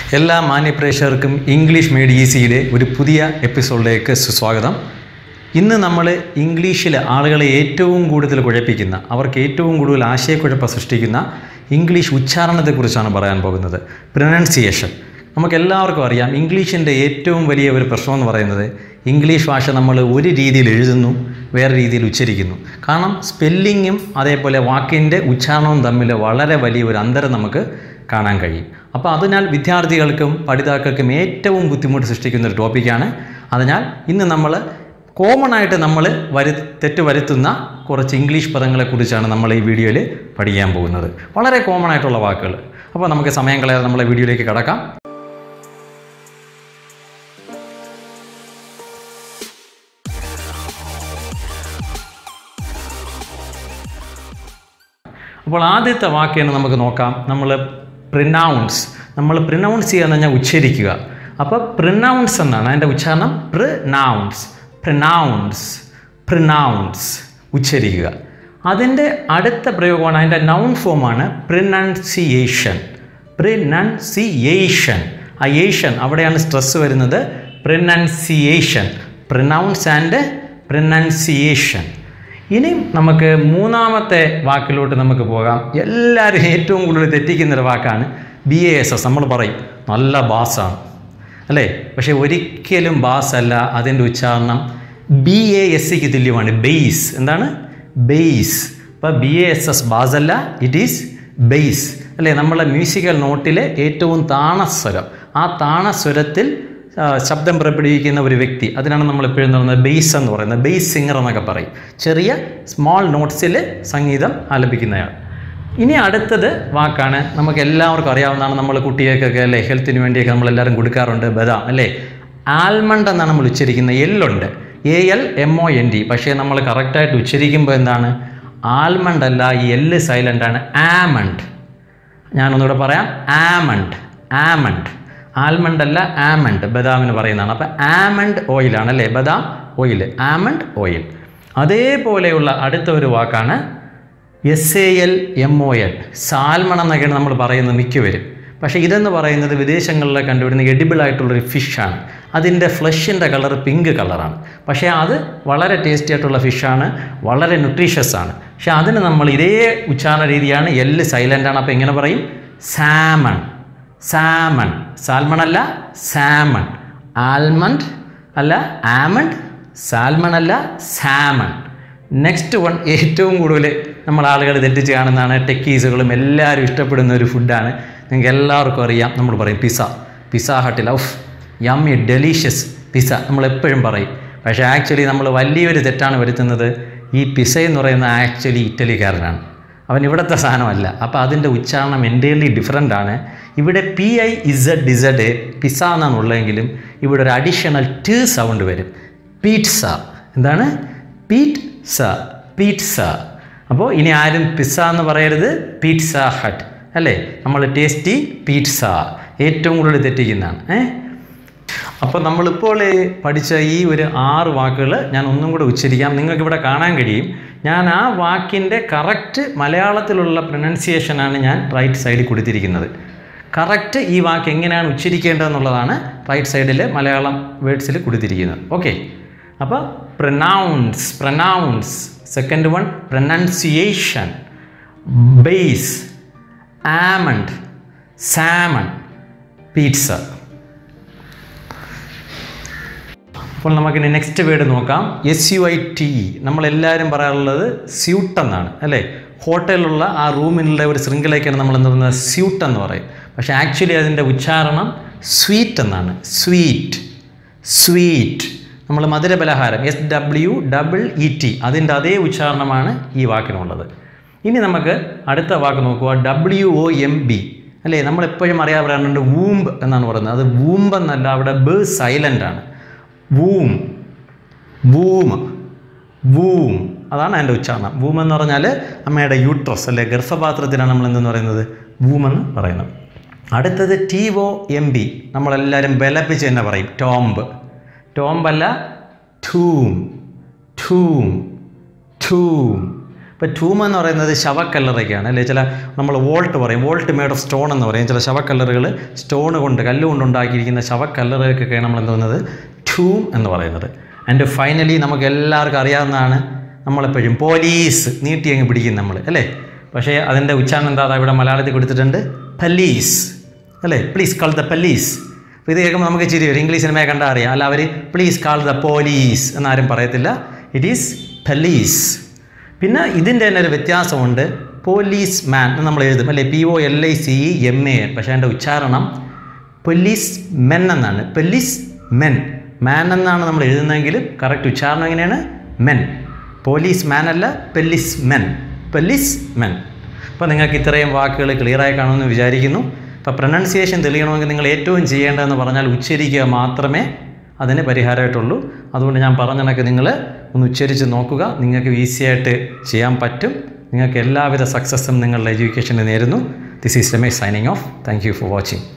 എല്ലാ മാന്യപ്രേക്ഷകർക്കും English made ഈസിയുടെ ഒരു പുതിയ എപ്പിസോഡിലേക്ക് സുസ്വാഗതം ഇന്ന് നമ്മൾ ഇംഗ്ലീഷിൽ ആളുകളെ ഏറ്റവും കൂടുതൽ കുഴപ്പിക്കുന്ന അവർക്ക് ഏറ്റവും കൂടുതൽ ആശയക്കുഴപ്പം സൃഷ്ടിക്കുന്ന ഇംഗ്ലീഷ് ഉച്ചാരണത്തെക്കുറിച്ചാണ് പറയാൻ പോകുന്നത് പ്രൊനൗൺസിയേഷൻ നമുക്ക് എല്ലാവർക്കും അറിയാം ഇംഗ്ലീഷിൻ്റെ ഏറ്റവും വലിയ ഒരു പ്രശ്നം എന്ന് പറയുന്നത് ഇംഗ്ലീഷ് ഭാഷ നമ്മൾ ഒരു രീതിയിൽ എഴുതുന്നു വേറെ രീതിയിൽ ഉച്ചരിക്കുന്നു കാരണം സ്പെല്ലിങ്ങും അതേപോലെ വാക്കിൻ്റെ ഉച്ചാരണവും തമ്മിൽ വളരെ വലിയ ഒരു അന്തരം നമുക്ക് കാണാൻ കഴിയും അപ്പോൾ അതിനാൽ വിദ്യാർത്ഥികൾക്കും പഠിതാക്കൾക്കും ഏറ്റവും ബുദ്ധിമുട്ട് സൃഷ്ടിക്കുന്ന ഒരു ടോപ്പിക്കാണ് അതിനാൽ ഇന്ന് നമ്മൾ കോമൺ ആയിട്ട് നമ്മൾ വരു തെറ്റ് വരുത്തുന്ന കുറച്ച് ഇംഗ്ലീഷ് പദങ്ങളെക്കുറിച്ചാണ് നമ്മൾ ഈ വീഡിയോയിൽ പഠിക്കാൻ പോകുന്നത് വളരെ കോമൺ ആയിട്ടുള്ള വാക്കുകൾ അപ്പോൾ നമുക്ക് സമയം കളയാതെ നമ്മളെ വീഡിയോയിലേക്ക് കടക്കാം അപ്പോൾ ആദ്യത്തെ വാക്ക് തന്നെ നമുക്ക് നോക്കാം നമ്മൾ പ്രിനൗൺസ് നമ്മൾ പ്രിനൗൺസ് ചെയ്യുക എന്ന് പറഞ്ഞാൽ ഉച്ചരിക്കുക അപ്പോൾ പ്രിനൗൺസ് എന്നാണ് അതിൻ്റെ ഉച്ചാരണം പ്രിനൗൺസ് പ്രിനൗൺസ് പ്രിനൗൺസ് ഉച്ചരിക്കുക അതിൻ്റെ അടുത്ത പ്രയോഗമാണ് അതിൻ്റെ നൗൺ ഫോമാണ് പ്രിനൗൺസിയേഷൻ പ്രിനൗൺസിയേഷൻ ആ ഏഷൻ അവിടെയാണ് സ്ട്രെസ് വരുന്നത് പ്രിനൗൺസിയേഷൻ പ്രിനൗൺസ് ആൻഡ് പ്രിനൗൺസിയേഷൻ ഇനി നമുക്ക് മൂന്നാമത്തെ വാക്കിലോട്ട് നമുക്ക് പോകാം എല്ലാവരും ഏറ്റവും കൂടുതൽ തെറ്റിക്കുന്നൊരു വാക്കാണ് ബി എ എസ് എസ് നമ്മൾ പറയും നല്ല ബാസാണ് അല്ലേ പക്ഷേ ഒരിക്കലും ബാസ് അല്ല അതിൻ്റെ ഉച്ചാരണം ബി എ എസ് സിക്ക് തുല്യമാണ് ബേസ് എന്താണ് ബേസ് ഇപ്പോൾ B A S S bass അല്ല ഇറ്റ് ഈസ് ബേസ് അല്ലേ നമ്മളെ മ്യൂസിക്കൽ നോട്ടിലെ ഏറ്റവും താണസ്വരം ആ താണസ്വരത്തിൽ ആ, ശബ്ദം പുറപ്പെടുവിക്കുന്ന ഒരു വ്യക്തി അതിനാണ് നമ്മൾ എപ്പോഴും പറയുന്നത് ബേസ് എന്ന് പറയുന്നത് ബേസ് സിംഗർ എന്നൊക്കെ പറയും ചെറിയ സ്മോൾ നോട്ട്സിൽ സംഗീതം ആലപിക്കുന്നയാൾ ഇനി അടുത്തത് വാക്കാണ് നമുക്ക് എല്ലാവർക്കും അറിയാവുന്നതാണ് നമ്മൾ കുട്ടികൾക്കൊക്കെ അല്ലേ ഹെൽത്തിന് വേണ്ടിയൊക്കെ നമ്മൾ എല്ലാവരും കൊടുക്കാറുണ്ട് ബദാം അല്ലേ ആൽമണ്ട് എന്നാണ് നമ്മൾ ഉച്ചരിക്കുന്നത് എല്ലുണ്ട് A L M O N D പക്ഷേ നമ്മൾ കറക്റ്റായിട്ട് ഉച്ചരിക്കുമ്പോൾ എന്താണ് ആൽമണ്ട് അല്ല ഈ എല്ല് സൈലൻ്റ് ആണ് ആമണ്ട് ഞാനൊന്നുകൂടെ പറയാം ആമണ്ട് ആമണ്ട് ആൽമണ്ട് അല്ല ആമണ്ട് ബദാമിന് പറയുന്നതാണ് അപ്പോൾ ആമണ്ട് ഓയിലാണ് അല്ലേ ബദാം ഓയിൽ ആമണ്ട് ഓയിൽ അതേപോലെയുള്ള അടുത്ത ഒരു വാക്കാണ് S A L M O L salmon എന്നൊക്കെയാണ് നമ്മൾ പറയുന്നത് മിക്കവരും പക്ഷേ ഇതെന്ന് പറയുന്നത് വിദേശങ്ങളിൽ കണ്ടുവരുന്ന എഡിബിൾ ആയിട്ടുള്ളൊരു ഫിഷാണ് അതിൻ്റെ ഫ്ലഷിൻ്റെ കളർ പിങ്ക് കളറാണ് പക്ഷേ അത് വളരെ ടേസ്റ്റി ആയിട്ടുള്ള ഫിഷാണ് വളരെ ന്യൂട്രീഷ്യസ് ആണ് പക്ഷേ അതിന് നമ്മൾ ഇതേ ഉച്ചാരണ രീതിയാണ് എല്ല് സൈലൻ്റ് ആണ് അപ്പോൾ എങ്ങനെ പറയും സാമൺ സാമൺ സാൽമൺ അല്ല സാമൺ ആൽമണ്ട് അല്ല ആമണ്ട് സാൽമൺ അല്ല സാമൺ നെക്സ്റ്റ് വൺ ഏറ്റവും കൂടുതൽ നമ്മൾ ആളുകൾ തെറ്റിച്ച് കാണുന്നതാണ് ടെക്കീസുകളും എല്ലാവരും ഇഷ്ടപ്പെടുന്ന ഒരു ഫുഡാണ് നിങ്ങൾക്ക് എല്ലാവർക്കും അറിയാം നമ്മൾ പറയും പിസ്സ പിസ്സ ഹട്ടിൽ ഔഫ് യമ്മി ഡെലീഷ്യസ് പിസ്സ നമ്മൾ എപ്പോഴും പറയും പക്ഷേ ആക്ച്വലി നമ്മൾ വലിയൊരു തെറ്റാണ് വരുത്തുന്നത് ഈ പിസ്സ എന്ന് പറയുന്ന ആക്ച്വലി ഇറ്റലിക്കാരനാണ് അവൻ ഇവിടുത്തെ സാധനമല്ല അപ്പോൾ അതിൻ്റെ ഉച്ചാരണം എൻ്റയർലി ഡിഫറെൻ്റ് ആണ് ഇവിടെ P I Z Z pizza എന്നാണ് ഉള്ളതെങ്കിലും ഇവിടെ ഒരു അഡീഷണൽ ട് സൗണ്ട് വരും പീറ്റ്സ എന്താണ് പീറ്റ്സ പീറ്റ്സ അപ്പോൾ ഇനി ആരും പിസ്സ എന്ന് പറയരുത് പീറ്റ്സ ഹട്ട് അല്ലേ നമ്മൾ ടേസ്റ്റി പീറ്റ്സ ഏറ്റവും കൂടുതൽ തെറ്റിക്കുന്നതാണ് ഏ അപ്പോൾ നമ്മളിപ്പോൾ പഠിച്ച ഈ ഒരു ആറ് വാക്കുകൾ ഞാൻ ഒന്നും കൂടെ ഉച്ചരിക്കാം നിങ്ങൾക്ക് ഇവിടെ കാണാൻ കഴിയും ഞാൻ ആ വാക്കിൻ്റെ കറക്റ്റ് മലയാളത്തിലുള്ള പ്രൊനൗൺസിയേഷനാണ് ഞാൻ റൈറ്റ് സൈഡിൽ കൊടുത്തിരിക്കുന്നത് കറക്റ്റ് ഈ വാക്ക് എങ്ങനെയാണ് ഉച്ചരിക്കേണ്ടതെന്നുള്ളതാണ് റൈറ്റ് സൈഡിൽ മലയാളം വേർഡ്സിൽ കൊടുത്തിരിക്കുന്നത് ഓക്കെ അപ്പോൾ pronounce pronounce second one pronunciation base almond salmon pizza അപ്പോൾ നമുക്കിനി നെക്സ്റ്റ് വേർഡ് നോക്കാം എസ് യു ഐ ടി നമ്മളെല്ലാവരും പറയാറുള്ളത് സ്യൂട്ട് എന്നാണ് അല്ലേ ഹോട്ടലിലുള്ള ആ റൂമിലുള്ള ഒരു ശൃംഖലയ്ക്കാണ് നമ്മൾ എന്താ പറയുന്നത് സ്യൂട്ട് എന്ന് പറയും പക്ഷേ ആക്ച്വലി അതിൻ്റെ ഉച്ചാരണം സ്വീറ്റ് എന്നാണ് സ്വീറ്റ് സ്വീറ്റ് നമ്മൾ മധുരപലഹാരം S W double E T അതിൻ്റെ അതേ ഉച്ചാരണമാണ് ഈ വാക്കിനുള്ളത് ഇനി നമുക്ക് അടുത്ത വാക്ക് നോക്കുക ഡബ്ല്യു ഒ എം ബി അല്ലേ നമ്മളെപ്പോഴും അറിയാൻ പറയാറുണ്ട് വൂംബ് എന്നാണ് പറയുന്നത് അത് വൂംബ് എന്നല്ല അവിടെ ബ് സൈലൻ്റ് ആണ് വൂം വൂം വൂം അതാണ് അതിൻ്റെ ഉച്ചാരണം വൂം എന്ന് പറഞ്ഞാൽ അമ്മയുടെ യൂട്രസ് അല്ലെ ഗർഭപാത്രത്തിനാണ് നമ്മൾ എന്തെന്ന് പറയുന്നത് വൂം എന്ന് പറയുന്നത് അടുത്തത് ടി ഒ എം ബി നമ്മളെല്ലാവരും ബലപ്പിച്ച് തന്നെ പറയും ടോംബ് ടോംബല്ല ടൂം ടൂം ടൂം ഇപ്പോൾ ടൂം എന്ന് പറയുന്നത് ശവക്കല്ലറയ്ക്കാണ് അല്ലേ ചില നമ്മൾ വോൾട്ട് പറയും വോൾട്ട് മേഡ് ഓഫ് സ്റ്റോൺ എന്ന് പറയും ചില ശവക്കല്ലറുകൾ സ്റ്റോൺ കൊണ്ട് കല്ലുകൊണ്ട് ഉണ്ടാക്കിയിരിക്കുന്ന ശവക്കല്ലറയൊക്കെയാണ് നമ്മൾ എന്ത് പറയുന്നത് ടൂം എന്ന് പറയുന്നത് ആൻഡ് ഫൈനലി നമുക്ക് എല്ലാവർക്കും അറിയാവുന്നതാണ് നമ്മളെപ്പോഴും പോലീസ് നീട്ടി അങ്ങ് പിടിക്കും നമ്മൾ അല്ലേ പക്ഷേ അതിൻ്റെ ഉച്ചാരണം എന്താ ഇവിടെ മലയാളത്തിൽ കൊടുത്തിട്ടുണ്ട് പലീസ് അല്ലേ പ്ലീസ് കാൾ ദ പലീസ് അപ്പോൾ ഇത് കേൾക്കുമ്പോൾ നമുക്ക് ചിരി വരും ഇംഗ്ലീഷ് സിനിമയെ കണ്ടാൽ അറിയാം അല്ല അവർ പ്ലീസ് കാൾ ദ പോലീസ് എന്നാരും പറയത്തില്ല ഇറ്റ് ഈസ് പലീസ് പിന്നെ ഇതിൻ്റെ തന്നെ ഒരു വ്യത്യാസമുണ്ട് പോലീസ് മാൻ എന്ന് നമ്മൾ എഴുതും അല്ലേ P O L I C E M A N പക്ഷേ അതിൻ്റെ ഉച്ചാരണം പൊലീസ് മെൻ എന്നാണ് പൊലീസ് മെൻ മാൻ എന്നാണ് നമ്മൾ എഴുതുന്നതെങ്കിലും കറക്റ്റ് ഉച്ചാരണം എങ്ങനെയാണ് മെൻ പോലീസ് മാൻ അല്ല പെല്ലിസ് മെൻ പെല്ലിസ് മെൻ അപ്പോൾ നിങ്ങൾക്ക് ഇത്രയും വാക്കുകൾ ക്ലിയറായി കാണുമെന്ന് വിചാരിക്കുന്നു അപ്പോൾ പ്രൊനൗൺസിയേഷൻ തെളിയണമെങ്കിൽ നിങ്ങൾ ഏറ്റവും ചെയ്യേണ്ടതെന്ന് പറഞ്ഞാൽ ഉച്ചരിക്കുക മാത്രമേ അതിന് പരിഹാരമായിട്ടുള്ളൂ അതുകൊണ്ട് ഞാൻ പറഞ്ഞ കണക്ക് നിങ്ങൾ ഒന്ന് ഉച്ചരിച്ച് നോക്കുക നിങ്ങൾക്ക് ഈസിയായിട്ട് ചെയ്യാൻ പറ്റും നിങ്ങൾക്ക് എല്ലാവിധ സക്സസ്സും നിങ്ങളുടെ എഡ്യൂക്കേഷന് നേരുന്നു this is Ramesh signing off thank you for watching